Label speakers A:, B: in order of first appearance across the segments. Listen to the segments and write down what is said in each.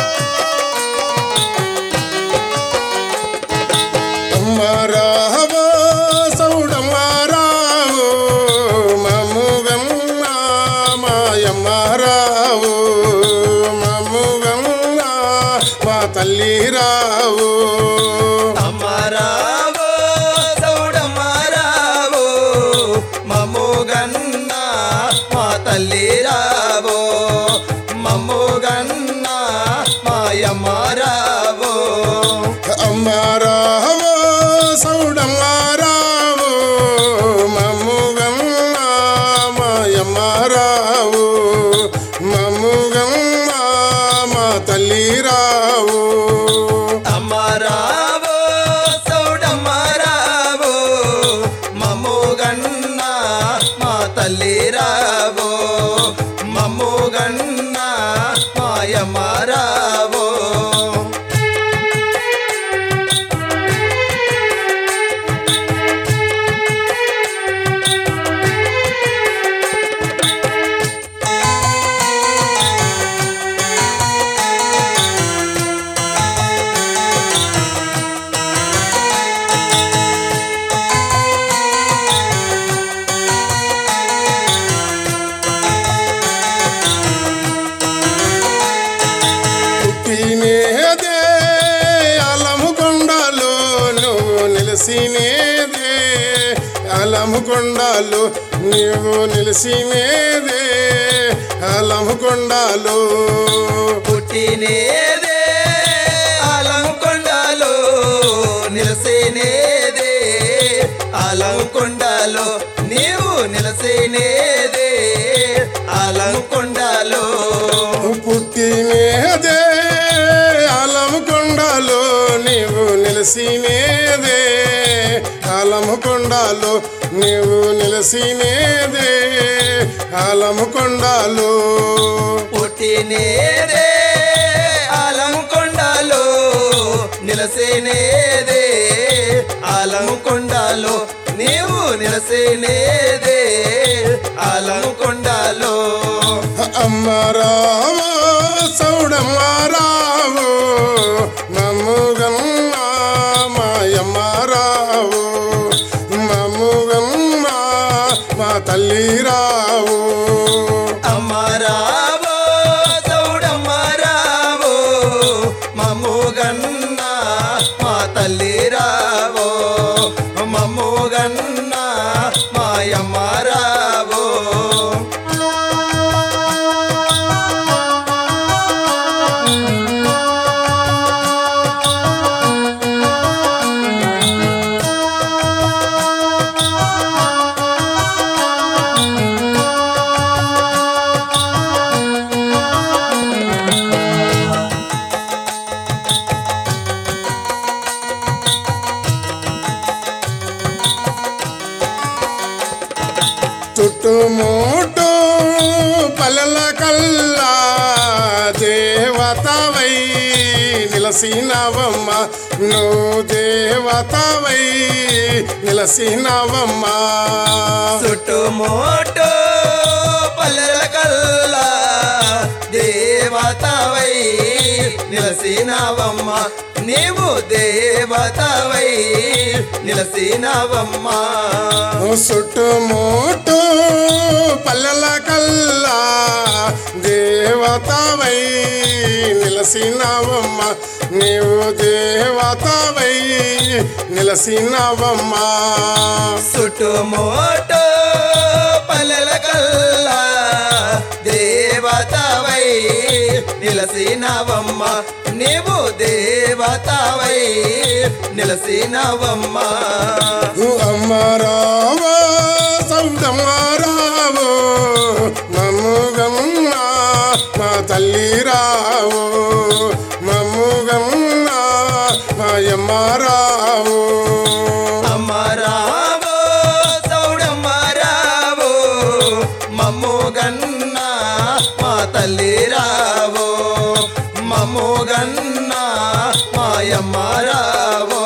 A: అమ్మరావో సౌడమ్మారావో మమ్ముగమ్మ మాయమ్మారావో మమ్ముగమ్మ మా తల్లి రావు
B: అమరావో సౌడమరావో మమ్ముగన్న మా తల్లి రావో మమ్ముగన్న మాయమ్మరావో
A: అమ్మరావో సౌడమ్మారావో మమ్ముగమ్మ మాయమ్మారావు మమ్ముగమ్మ మా తల్లి రావు
B: అమరావో సౌడమరావో మమ్ముగన్న మా తల్లి రావో మమ్ముగన్న మాయమ్మరావో
A: పుట్టినేదే అలముకొండలో నువ్వు నిలిసినేదే అలముకొండలో నీవు నిలిసినేదే అలముకొండలో
B: పుట్టినేదే ఆలంకొండలో నిలసేనేదే ఆలంకొండలో నీవు నిలసేనేదే ఆలంకొండలో
A: పుట్టినేదే అలముకొండలో నీవు నిలిసినేదే అలముకొండలో నీవు నిలిసినేదే అలముకొండలో
B: పుట్టినేదే ఆలంకొండలో నిలసేనేదే ఆలంకొండలో నీవు నిలసేనేదే ఆలంకొండలో
A: అమ్మరావో సౌడమ్మారావో మమ్ముగమ్మ మాయమ్మారావో మమ్ముగమ్మ మా తల్లి రావు
B: అమరావో సౌడమ్మరావో మమ్ముగన్న మా తల్లి రావో మమ్ముగన్న మాయమ్మరావో
A: చుట్టుముట్టు పల్లెల కల్లా దేవతవై నిలసినవమ్మ నువ్వు దేవతవై నిలసినవమ్మ
B: చుట్టుముట్టు పల్లెల కల్లా దేవతవై నిలసినవమ్మ నీవు దేవతవై నిలసినవమ్మ
A: చుట్టుముట్టు పల్లెల కల్లా దేవతవై నిలసినవమ్మ నీవు దేవతవై నిలసినవమ్మ
B: చుట్టుముట్టు పల్లెల కల్లా దేవతవై నిలసినవమ్మ నీవు దేవతవై నిలసినవమ్మ
A: అమ్మరావో సౌదమ్మారావో మమ్ముగమ్మ మా తల్లి రావు మమ్ముగమ్మ మాయమ్మారావు
B: అమరావో సౌడమ్మరావో మమ్ముగన్న మా తల్లి రావో మమ్ముగన్న మాయమ్మరావో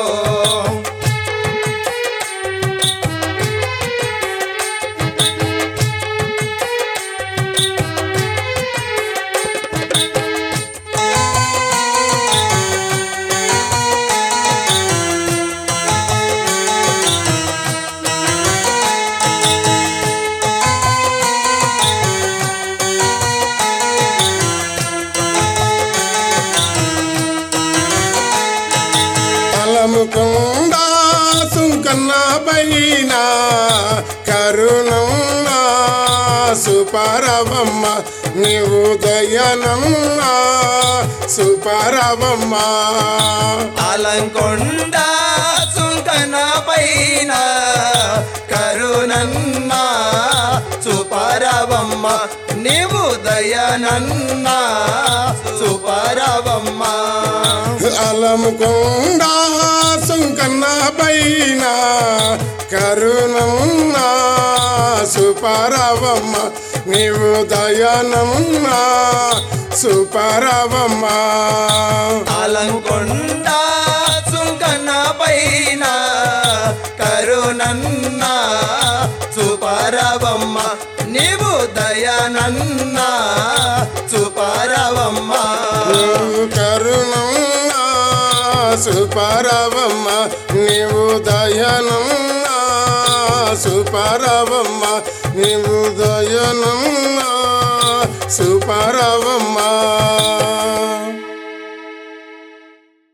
A: సుపరవమ్మ నీవు దయనమ్మ సుపరవమ్మ
B: అలంకొండ సుంకన పైన కరుణన్న సుపరవమ్మ నీవు దయనన్న సుపరవమ్మ
A: అలముకొండ సుంకన్న పైన కరుణమ్మ సుపరవమ్మ నీవు దయనమ్మ సుపరవమ్మ
B: అలంకొండ సుంకన పైన కరుణన్న సుపరవమ్మ నీవు దయనన్న సుపరవమ్మ
A: కరుణమ్మ సుపరవమ్మ నీవు దయనమ్మ సుపరవమ్మ నీవు దయనమ్మ సుపరవమ్మ